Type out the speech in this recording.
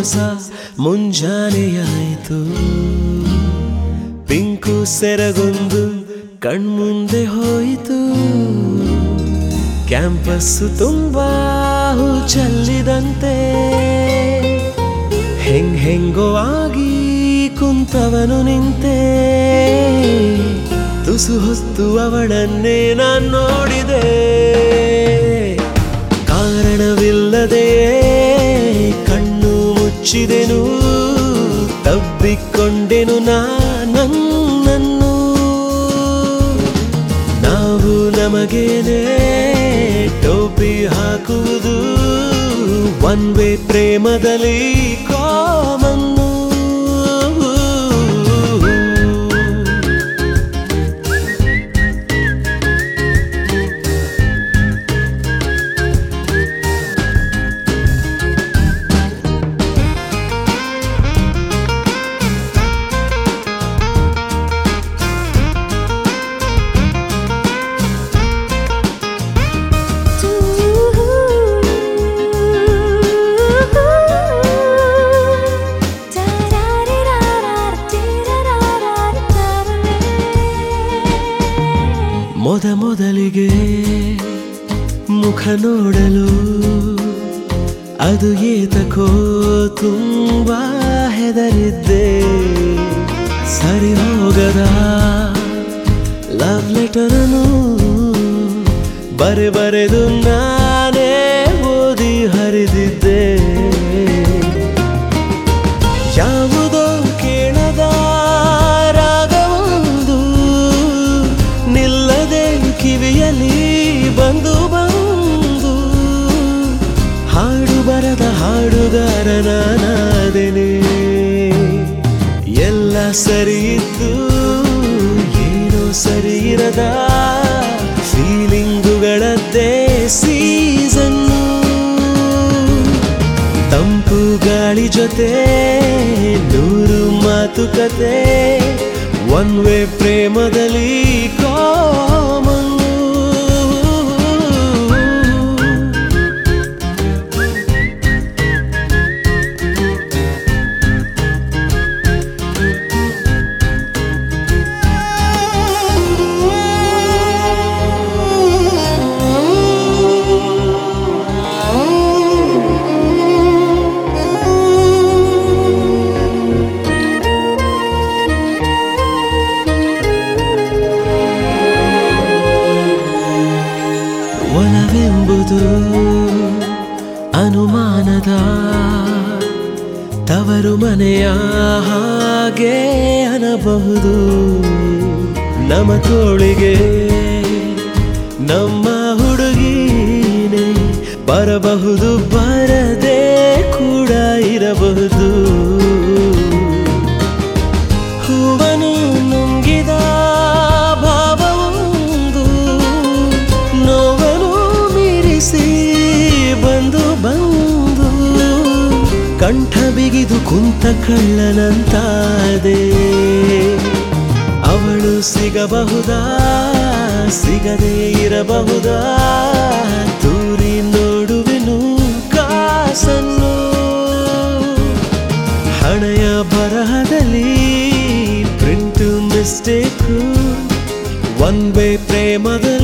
ಹೊಸ ಮುಂಜಾನೆಯಾಯಿತು ಪಿಂಕು ಸೆರಗೊಂದು ಕಣ್ಮುಂದೆ ಹೋಯಿತು ಕ್ಯಾಂಪಸ್ಸು ತುಂಬಾ ಹೂ ಚೆಲ್ಲಿದಂತೆ ಹೆಂಗ್ ಹೆಂಗೋ ಆಗಿ ಕುಂತವನು ನಿಂತೆ ತುಸು ಹೊತ್ತು ಅವಳನ್ನೇ ನಾನ್ ನೋಡಿದೆ ಕಾರಣವಿಲ್ಲದೆ ಕಣ್ಣು ಮುಚ್ಚಿದೆನು ತಬ್ಬಿಕೊಂಡೆನು ನನ್ನನ್ನು ನಾವು ನಮಗೇನೆ ಟೋಪಿ ಹಾಕುವುದು ಒನ್ ವೇ ಪ್ರೇಮದಲ್ಲಿ ಕಾಮನ್ನು ಮೊದ ಮೊದಲಿಗೆ ಮುಖ ನೋಡಲು ಅದು ಏತಕೋ ತುಂಬಾ ಹೆದರಿದ್ದೆ ಸರಿ ಹೋಗದ ಲವ್ ಲೆಟರನು ಬರೆ ಬರೆದು ನಾನೇ ಓದಿ ಹರಿದಿದ್ದೆ ಯಾವುದೋ ಕೇಳದ ರಾಗವೊಂದು ನಿಲ್ಲದೆ ಕಿವಿಯಲ್ಲಿ ಬಂದು ಬಂದು ಹಾಡು ಬರದ ಹಾಡುಗಾರನಾದೆನೆ ಎಲ್ಲ ಸರಿ ಇತ್ತು ಏನೋ ಸರಿ ಇರದ ಫೀಲಿಂಗುಗಳದ್ದೇ ಸೀಸನ್ನು ತಂಪು ಗಾಳಿ ಜೊತೆ ನೂರು ಮಾತುಕತೆ ಒನ್ ವೇ ಪ್ರೇಮದಲ್ಲಿ ಕಾಮನ್ನು ಒಲವೆಂಬುದು ಅನುಮಾನದ ತವರು ಮನೆಯ ಹಾಗೆ ಅನ್ನಬಹುದು ನಮ್ಮ ತೋಳಿಗೆ ನಮ್ಮ ಹುಡುಗಿನೇ ಬರಬಹುದು ಬರದೆ ಕೂಡ ಇರಬಹುದು ಹೂವನು ನುಂಗಿದ ಭಾವವೊಂದು ನೋವನು ಮೀರಿಸಿ ಬಂದು ಬಂದು ಕಂಠ ಬಿಗಿದು ಕುಂತ ಕಳ್ಳನಂತಾದೆ ಅವಳು ಸಿಗಬಹುದಾ ಸಿಗದೇ ಇರಬಹುದಾ ತೂರಿ ನೋಡುವೆನು ಕಾಸನ್ನು ಹಣೆಯ ಬರಹದಲ್ಲಿ ಪ್ರಿಂಟು ಮಿಸ್ಟೇಕು ಒನ್ ವೇ ಪ್ರೇಮದ